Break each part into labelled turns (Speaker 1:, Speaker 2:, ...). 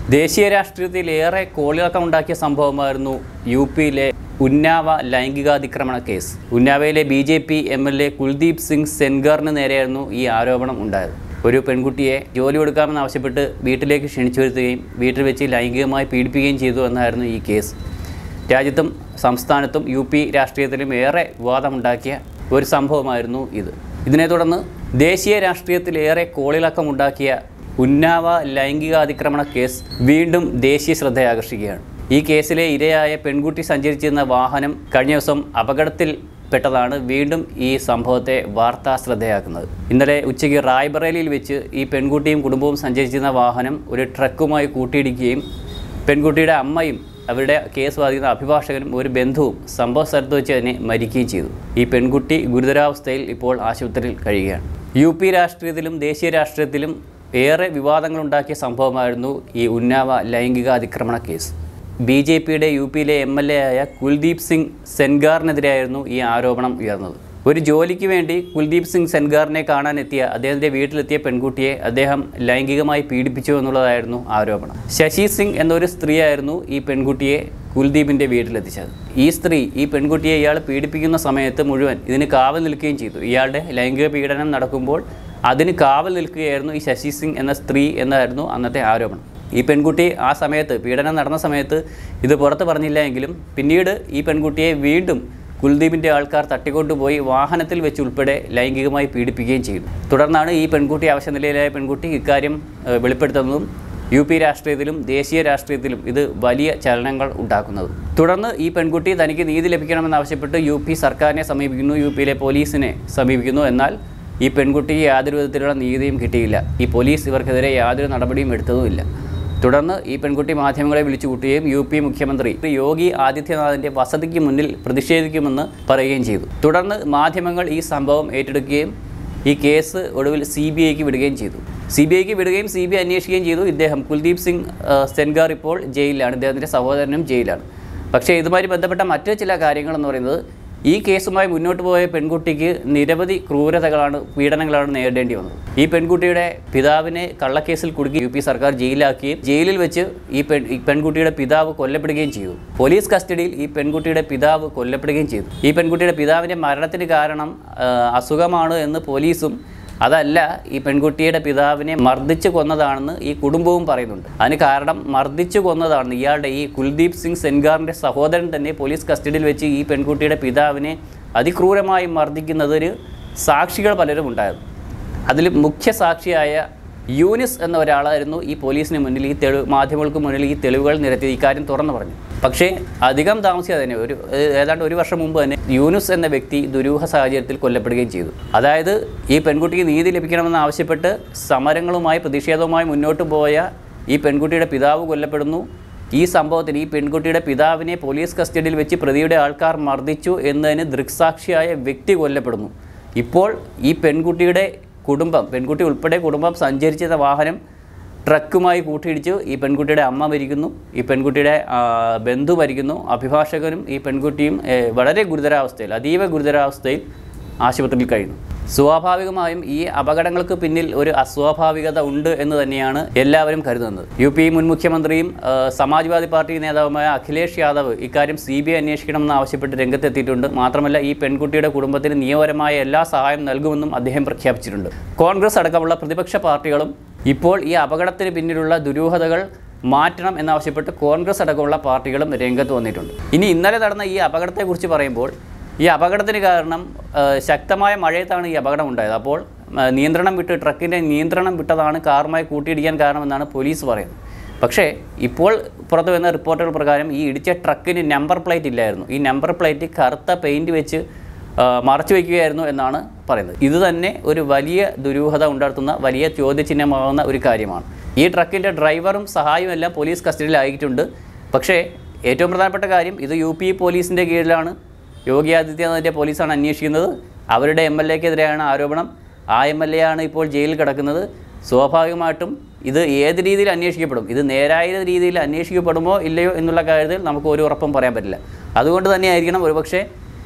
Speaker 1: ദേശീയ രാഷ്ട്രീയത്തിൽ ഏറെ കോളിളക്കം ഉണ്ടാക്കിയ സംഭവമായിരുന്നു യു പിയിലെ ഉന്നാവ ലൈംഗികാതിക്രമണ കേസ് ഉന്നാവയിലെ B J P M L A Kuldeep Singh സെൻഗാറിന് നേരെയായിരുന്നു ഈ ആരോപണം ഉണ്ടായത് ഒരു പെൺകുട്ടിയെ ജോലി കൊടുക്കാമെന്ന് ആവശ്യപ്പെട്ട് വീട്ടിലേക്ക് ക്ഷണിച്ചു വരുത്തുകയും വീട്ടിൽ വെച്ച് ലൈംഗികമായി പീഡിപ്പിക്കുകയും ചെയ്തു എന്നായിരുന്നു ഈ കേസ് രാജ്യത്തും സംസ്ഥാനത്തും യു പി രാഷ്ട്രീയത്തിലും ഏറെ വിവാദമുണ്ടാക്കിയ ഒരു സംഭവമായിരുന്നു ഇത് ഇതിനെ തുടർന്ന് ദേശീയ രാഷ്ട്രീയത്തിൽ ഏറെ കോളിളക്കമുണ്ടാക്കിയ ഉന്നാവ ലൈംഗികാതിക്രമണ കേസ് വീണ്ടും ദേശീയ ശ്രദ്ധയാകർഷിക്കുകയാണ് ഈ കേസിലെ ഇരയായ പെൺകുട്ടി സഞ്ചരിച്ചിരുന്ന വാഹനം കഴിഞ്ഞ ദിവസം അപകടത്തിൽ പെട്ടതാണ് വീണ്ടും ഈ സംഭവത്തെ വാർത്താ ശ്രദ്ധയാക്കുന്നത് ഇന്നലെ ഉച്ചയ്ക്ക് റായ്ബറേലിയിൽ വെച്ച് ഈ പെൺകുട്ടിയും കുടുംബവും സഞ്ചരിച്ചിരുന്ന വാഹനം ഒരു ട്രക്കുമായി കൂട്ടിയിടിക്കുകയും പെൺകുട്ടിയുടെ അമ്മയും അവരുടെ കേസ് വാദിക്കുന്ന അഭിഭാഷകനും ഒരു ബന്ധുവും സംഭവ സ്ഥലത്ത് വെച്ച് തന്നെ മരിക്കുകയും ചെയ്തു ഈ പെൺകുട്ടി ഗുരുതരാവസ്ഥയിൽ ഇപ്പോൾ ആശുപത്രിയിൽ കഴിയുകയാണ് യു പി രാഷ്ട്രീയത്തിലും ദേശീയ രാഷ്ട്രീയത്തിലും ഏറെ വിവാദങ്ങളുണ്ടാക്കിയ സംഭവമായിരുന്നു ഈ ഉന്നാവ ലൈംഗിക അതിക്രമണ കേസ് ബി ജെ പിയുടെ യു പിയിലെ എം എൽ എ ആയ കുൽദീപ് സിംഗ് സെൻഗാറിനെതിരെയായിരുന്നു ഈ ആരോപണം ഉയർന്നത് ഒരു ജോലിക്ക് വേണ്ടി കുൽദീപ് സിംഗ് സെൻഗാറിനെ കാണാനെത്തിയ അദ്ദേഹത്തിൻ്റെ വീട്ടിലെത്തിയ പെൺകുട്ടിയെ അദ്ദേഹം ലൈംഗികമായി പീഡിപ്പിച്ചു എന്നുള്ളതായിരുന്നു ആരോപണം ശശി സിംഗ് എന്നൊരു സ്ത്രീയായിരുന്നു ഈ പെൺകുട്ടിയെ കുൽദീപിൻ്റെ വീട്ടിലെത്തിച്ചത് ഈ സ്ത്രീ ഈ പെൺകുട്ടിയെ ഇയാൾ പീഡിപ്പിക്കുന്ന സമയത്ത് മുഴുവൻ ഇതിന് കാവൽ നിൽക്കുകയും ചെയ്തു ഇയാളുടെ ലൈംഗിക പീഡനം നടക്കുമ്പോൾ അതിന് കാവൽ നിൽക്കുകയായിരുന്നു ഈ ശശി സിംഗ് എന്ന സ്ത്രീ എന്നായിരുന്നു അന്നത്തെ ആരോപണം ഈ പെൺകുട്ടി ആ സമയത്ത് പീഡനം നടന്ന സമയത്ത് ഇത് പുറത്ത് പറഞ്ഞില്ല എങ്കിലും പിന്നീട് ഈ പെൺകുട്ടിയെ വീണ്ടും കുൽദീപിൻ്റെ ആൾക്കാർ തട്ടിക്കൊണ്ടുപോയി വാഹനത്തിൽ വെച്ച് ഉൾപ്പെടെ ലൈംഗികമായി പീഡിപ്പിക്കുകയും ചെയ്തു തുടർന്നാണ് ഈ പെൺകുട്ടി അവശനിലയിലായ പെൺകുട്ടി ഇക്കാര്യം ഏഹ്, വെളിപ്പെടുത്തുന്നതും യു പി രാഷ്ട്രീയത്തിലും ദേശീയ രാഷ്ട്രീയത്തിലും ഇത് വലിയ ചലനങ്ങൾ ഉണ്ടാക്കുന്നത് തുടർന്ന് ഈ പെൺകുട്ടി തനിക്ക് നീതി ലഭിക്കണമെന്നാവശ്യപ്പെട്ട് യു പി സർക്കാരിനെ സമീപിക്കുന്നു യു പിയിലെ പോലീസിനെ സമീപിക്കുന്നു എന്നാൽ ഈ പെൺകുട്ടിക്ക് യാതൊരു വിധത്തിലുള്ള നീതിയും കിട്ടിയില്ല ഈ പോലീസ് ഇവർക്കെതിരെ യാതൊരു നടപടിയും എടുത്തതുമില്ല തുടർന്ന് ഈ പെൺകുട്ടി മാധ്യമങ്ങളെ വിളിച്ചു കൂട്ടുകയും യു പി മുഖ്യമന്ത്രി യോഗി ആദിത്യനാഥിൻ്റെ വസതിക്ക് മുന്നിൽ പ്രതിഷേധിക്കുമെന്ന് പറയുകയും ചെയ്തു തുടർന്ന് മാധ്യമങ്ങൾ ഈ സംഭവം ഏറ്റെടുക്കുകയും ഈ കേസ് ഒടുവിൽ സി ബി ഐക്ക് വിടുകയും ചെയ്തു സി ബി ഐക്ക് വിടുകയും സി ബി ഐ അന്വേഷിക്കുകയും ചെയ്തു ഇദ്ദേഹം കുൽദീപ് സിംഗ് ആ, സെൻഗാർ ഇപ്പോൾ ജയിലിലാണ് ഇദ്ദേഹത്തിൻ്റെ സഹോദരനും ജയിലിലാണ് പക്ഷേ ഇതുമായി ബന്ധപ്പെട്ട മറ്റ് ചില കാര്യങ്ങളെന്ന് പറയുന്നത് ഈ കേസുമായി മുന്നോട്ട് പോയ പെൺകുട്ടിക്ക് നിരവധി ക്രൂരതകളാണ് പീഡനങ്ങളാണ് നേരിടേണ്ടി വന്നത് ഈ പെൺകുട്ടിയുടെ പിതാവിനെ കള്ളക്കേസിൽ കുടുക്കി യു പി സർക്കാർ ജയിലാക്കുകയും ജയിലിൽ വെച്ച് ഈ പെൺ ഈ പെൺകുട്ടിയുടെ പിതാവ് കൊല്ലപ്പെടുകയും ചെയ്തു പോലീസ് കസ്റ്റഡിയിൽ ഈ പെൺകുട്ടിയുടെ പിതാവ് കൊല്ലപ്പെടുകയും ചെയ്തു ഈ പെൺകുട്ടിയുടെ പിതാവിൻ്റെ മരണത്തിന് കാരണം ആ, അസുഖമാണ് എന്ന് പോലീസും അതല്ല ഈ പെൺകുട്ടിയുടെ പിതാവിനെ മർദ്ദിച്ചു കൊന്നതാണെന്ന് ഈ കുടുംബവും പറയുന്നുണ്ട് അതിന് കാരണം മർദ്ദിച്ചു കൊന്നതാണ് ഇയാളുടെ ഈ കുൽദീപ് സിംഗ് സെൻഗാറിൻ്റെ സഹോദരൻ തന്നെ പോലീസ് കസ്റ്റഡിയിൽ വെച്ച് ഈ പെൺകുട്ടിയുടെ പിതാവിനെ അതിക്രൂരമായി മർദ്ദിക്കുന്നതിന് സാക്ഷികൾ പലരും ഉണ്ടായിരുന്നു അതിൽ മുഖ്യ സാക്ഷിയായ യൂനിസ് എന്ന ഒരാളായിരുന്നു ഈ പോലീസിന് മുന്നിൽ ഈ തെളിവ് മാധ്യമങ്ങൾക്ക് മുന്നിൽ ഈ തെളിവുകൾ നിരത്തി ഇക്കാര്യം തുറന്നു പറഞ്ഞു പക്ഷേ അധികം താമസിയാതെ തന്നെ ഒരു ഏ- ഏതാണ്ട് ഒരു വർഷം മുമ്പ് തന്നെ യൂനുസ് എന്ന വ്യക്തി ദുരൂഹ സാഹചര്യത്തിൽ കൊല്ലപ്പെടുകയും ചെയ്തു അതായത് ഈ പെൺകുട്ടിക്ക് നീതി ലഭിക്കണമെന്ന് ആവശ്യപ്പെട്ട് സമരങ്ങളുമായി പ്രതിഷേധവുമായി മുന്നോട്ട് പോയ ഈ പെൺകുട്ടിയുടെ പിതാവ് കൊല്ലപ്പെടുന്നു ഈ സംഭവത്തിൽ ഈ പെൺകുട്ടിയുടെ പിതാവിനെ പോലീസ് കസ്റ്റഡിയിൽ വെച്ച് പ്രതിയുടെ ആൾക്കാർ മർദ്ദിച്ചു എന്നതിന് ദൃക്സാക്ഷിയായ വ്യക്തി കൊല്ലപ്പെടുന്നു ഇപ്പോൾ ഈ പെൺകുട്ടിയുടെ കുടുംബം പെൺകുട്ടി ഉൾപ്പെടെ കുടുംബം സഞ്ചരിച്ചിരുന്ന വാഹനം ട്രക്കുമായി കൂട്ടിയിടിച്ച് ഈ പെൺകുട്ടിയുടെ അമ്മ മരിക്കുന്നു ഈ പെൺകുട്ടിയുടെ ആ, ബന്ധു മരിക്കുന്നു അഭിഭാഷകനും ഈ പെൺകുട്ടിയും ഏ, വളരെ ഗുരുതരാവസ്ഥയിൽ അതീവ ഗുരുതരാവസ്ഥയിൽ ആശുപത്രിയിൽ കഴിയുന്നു സ്വാഭാവികമായും ഈ അപകടങ്ങൾക്ക് പിന്നിൽ ഒരു അസ്വാഭാവികത ഉണ്ട് എന്ന് തന്നെയാണ് എല്ലാവരും കരുതുന്നത് യു പി മുൻ മുഖ്യമന്ത്രിയും ആ, സമാജ്വാദി പാർട്ടി നേതാവുമായ അഖിലേഷ് യാദവ് ഇക്കാര്യം സി ബി ഐ അന്വേഷിക്കണമെന്ന് ആവശ്യപ്പെട്ട് രംഗത്തെത്തിയിട്ടുണ്ട് മാത്രമല്ല ഈ പെൺകുട്ടിയുടെ കുടുംബത്തിന് നിയമപരമായ എല്ലാ സഹായം നൽകുമെന്നും അദ്ദേഹം പ്രഖ്യാപിച്ചിട്ടുണ്ട് കോൺഗ്രസ് അടക്കമുള്ള പ്രതിപക്ഷ പാർട്ടികളും ഇപ്പോൾ ഈ അപകടത്തിന് പിന്നിലുള്ള ദുരൂഹതകൾ മാറ്റണം എന്നാവശ്യപ്പെട്ട് കോൺഗ്രസ് അടക്കമുള്ള പാർട്ടികളും രംഗത്ത് വന്നിട്ടുണ്ട് ഇനി ഇന്നലെ നടന്ന ഈ അപകടത്തെക്കുറിച്ച് പറയുമ്പോൾ ഈ അപകടത്തിന് കാരണം ആ, ശക്തമായ മഴയത്താണ് ഈ അപകടം ഉണ്ടായത് അപ്പോൾ ആ, നിയന്ത്രണം വിട്ട് ട്രക്കിൻ്റെ നിയന്ത്രണം വിട്ടതാണ് കാറുമായി കൂട്ടിയിടിക്കാൻ കാരണമെന്നാണ് പോലീസ് പറയുന്നത് പക്ഷേ ഇപ്പോൾ പുറത്തു വരുന്ന റിപ്പോർട്ടുകൾ പ്രകാരം ഈ ഇടിച്ച ട്രക്കിന് നമ്പർ പ്ലേറ്റ് ഇല്ലായിരുന്നു ഈ നമ്പർ പ്ലേറ്റ് കറുത്ത പെയിൻറ് വെച്ച് ആ, മറച്ചു വയ്ക്കുകയായിരുന്നു എന്നാണ് പറയുന്നത് ഇത് തന്നെ ഒരു വലിയ ദുരൂഹത ഉണ്ടാക്കുന്ന വലിയ ചോദ്യചിഹ്നമാകുന്ന ഒരു കാര്യമാണ് ഈ ട്രക്കിൻ്റെ ഡ്രൈവറും സഹായിയും എല്ലാം പോലീസ് കസ്റ്റഡിയിലായിട്ടുണ്ട് പക്ഷേ ഏറ്റവും പ്രധാനപ്പെട്ട കാര്യം ഇത് യു പി പോലീസിൻ്റെ കീഴിലാണ് യോഗി ആദിത്യനാഥിൻ്റെ പോലീസാണ് അന്വേഷിക്കുന്നത് അവരുടെ എം എൽ എക്കെതിരെയാണ് ആരോപണം ആ എം എൽ എ ആണ് ഇപ്പോൾ ജയിലിൽ കിടക്കുന്നത് സ്വാഭാവികമായിട്ടും ഇത് ഏത് രീതിയിൽ അന്വേഷിക്കപ്പെടും ഇത് നേരായ രീതിയിൽ അന്വേഷിക്കപ്പെടുമോ ഇല്ലയോ എന്നുള്ള കാര്യത്തിൽ നമുക്ക് ഒരു ഉറപ്പും പറയാൻ പറ്റില്ല അതുകൊണ്ട് തന്നെയായിരിക്കണം ഒരുപക്ഷെ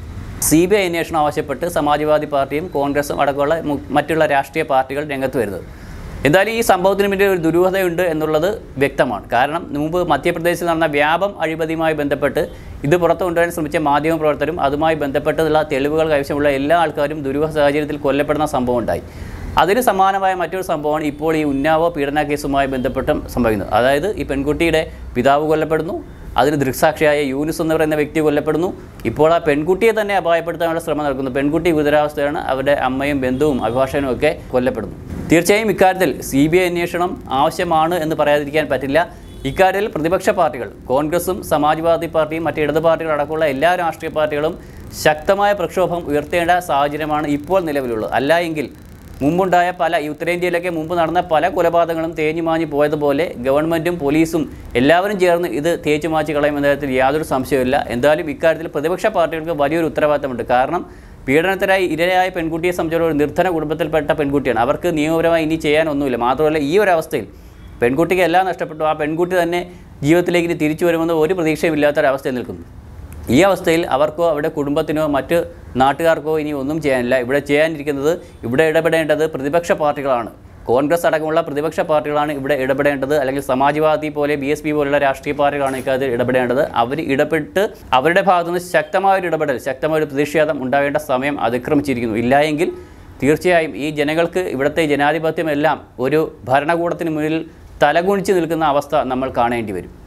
Speaker 1: സി ബി ഐ അന്വേഷണം ആവശ്യപ്പെട്ട് സമാജ്വാദി പാർട്ടിയും കോൺഗ്രസും അടക്കമുള്ള മു- മറ്റുള്ള രാഷ്ട്രീയ പാർട്ടികൾ രംഗത്ത് വരുന്നത് എന്തായാലും ഈ സംഭവത്തിന് പിന്നിൽ ഒരു ദുരൂഹതയുണ്ട് എന്നുള്ളത് വ്യക്തമാണ് കാരണം മുമ്പ് മധ്യപ്രദേശിൽ നടന്ന വ്യാപം അഴിമതിയുമായി ബന്ധപ്പെട്ട് ഇത് പുറത്തു കൊണ്ടുവരാൻ ശ്രമിച്ച മാധ്യമപ്രവർത്തകരും അതുമായി ബന്ധപ്പെട്ടുള്ള തെളിവുകൾ കൈവശമുള്ള എല്ലാ ആൾക്കാരും ദുരൂഹ സാഹചര്യത്തിൽ കൊല്ലപ്പെടുന്ന സംഭവം ഉണ്ടായി അതിന് സമാനമായ മറ്റൊരു സംഭവമാണ് ഇപ്പോൾ ഈ ഉന്നാവോ പീഡന കേസുമായി ബന്ധപ്പെട്ടും സംഭവിക്കുന്നത് അതായത് ഈ പെൺകുട്ടിയുടെ പിതാവ് കൊല്ലപ്പെടുന്നു അതിന് ദൃക്സാക്ഷിയായ യൂനിസ് എന്ന് പറയുന്ന വ്യക്തി കൊല്ലപ്പെടുന്നു ഇപ്പോൾ ആ പെൺകുട്ടിയെ തന്നെ അപായപ്പെടുത്താനുള്ള ശ്രമം നടക്കുന്നു പെൺകുട്ടി ഗുരുതരാവസ്ഥയാണ് അവരുടെ അമ്മയും ബന്ധുവും അഭിഭാഷകനും ഒക്കെ കൊല്ലപ്പെടുന്നു തീർച്ചയായും ഇക്കാര്യത്തിൽ സി ബി ഐ അന്വേഷണം ആവശ്യമാണ് എന്ന് പറയാതിരിക്കാൻ പറ്റില്ല ഇക്കാര്യത്തിൽ പ്രതിപക്ഷ പാർട്ടികൾ കോൺഗ്രസും സമാജ്വാദി പാർട്ടിയും മറ്റ് ഇടത് പാർട്ടികൾ അടക്കമുള്ള എല്ലാ രാഷ്ട്രീയ പാർട്ടികളും ശക്തമായ പ്രക്ഷോഭം ഉയർത്തേണ്ട സാഹചര്യമാണ് ഇപ്പോൾ നിലവിലുള്ളത് അല്ല എങ്കിൽ മുമ്പുണ്ടായ പല ഈ ഉത്തരേന്ത്യയിലൊക്കെ മുമ്പ് നടന്ന പല കൊലപാതകങ്ങളും തേഞ്ഞു മാഞ്ഞു പോയതുപോലെ ഗവൺമെൻറ്റും പോലീസും എല്ലാവരും ചേർന്ന് ഇത് തേച്ചു മാറ്റി കളയുമെന്ന കാര്യത്തിൽ യാതൊരു സംശയവുമില്ല എന്തായാലും ഇക്കാര്യത്തിൽ പ്രതിപക്ഷ പാർട്ടികൾക്ക് വലിയൊരു ഉത്തരവാദിത്തമുണ്ട് കാരണം പീഡനത്തിനായി ഇരയായ പെൺകുട്ടിയെ സംബന്ധിച്ചുള്ള ഒരു നിർധന കുടുംബത്തിൽപ്പെട്ട പെൺകുട്ടിയാണ് അവർക്ക് നിയമപരമായി ഇനി ചെയ്യാനൊന്നുമില്ല മാത്രമല്ല ഈ ഒരു അവസ്ഥയിൽ പെൺകുട്ടിക്ക് എല്ലാം നഷ്ടപ്പെട്ടു ആ പെൺകുട്ടി തന്നെ ജീവിതത്തിലേക്ക് ഇനി തിരിച്ചു വരുമെന്ന് ഒരു പ്രതീക്ഷയും ഇല്ലാത്തൊരവസ്ഥയിൽ നിൽക്കുന്നു ഈ അവസ്ഥയിൽ അവർക്കോ അവരുടെ കുടുംബത്തിനോ മറ്റ് നാട്ടുകാർക്കോ ഇനി ഒന്നും ചെയ്യാനില്ല ഇവിടെ ചെയ്യാനിരിക്കുന്നത് ഇവിടെ ഇടപെടേണ്ടത് പ്രതിപക്ഷ പാർട്ടികളാണ് കോൺഗ്രസ് അടക്കമുള്ള പ്രതിപക്ഷ പാർട്ടികളാണ് ഇവിടെ ഇടപെടേണ്ടത് അല്ലെങ്കിൽ സമാജ്വാദി പോലെ ബി എസ് പി പോലുള്ള രാഷ്ട്രീയ പാർട്ടികളാണ് ഇക്കാര്യത്തിൽ ഇടപെടേണ്ടത് അവർ ഇടപെട്ട് അവരുടെ ഭാഗത്തുനിന്ന് ശക്തമായൊരു ഇടപെടൽ ശക്തമായൊരു പ്രതിഷേധം ഉണ്ടാവേണ്ട സമയം അതിക്രമിച്ചിരിക്കുന്നു ഇല്ലായെങ്കിൽ തീർച്ചയായും ഈ ജനങ്ങൾക്ക് ഇവിടുത്തെ ജനാധിപത്യമെല്ലാം ഒരു ഭരണകൂടത്തിന് മുന്നിൽ തലകുണിച്ച് നിൽക്കുന്ന അവസ്ഥ നമ്മൾ കാണേണ്ടി വരും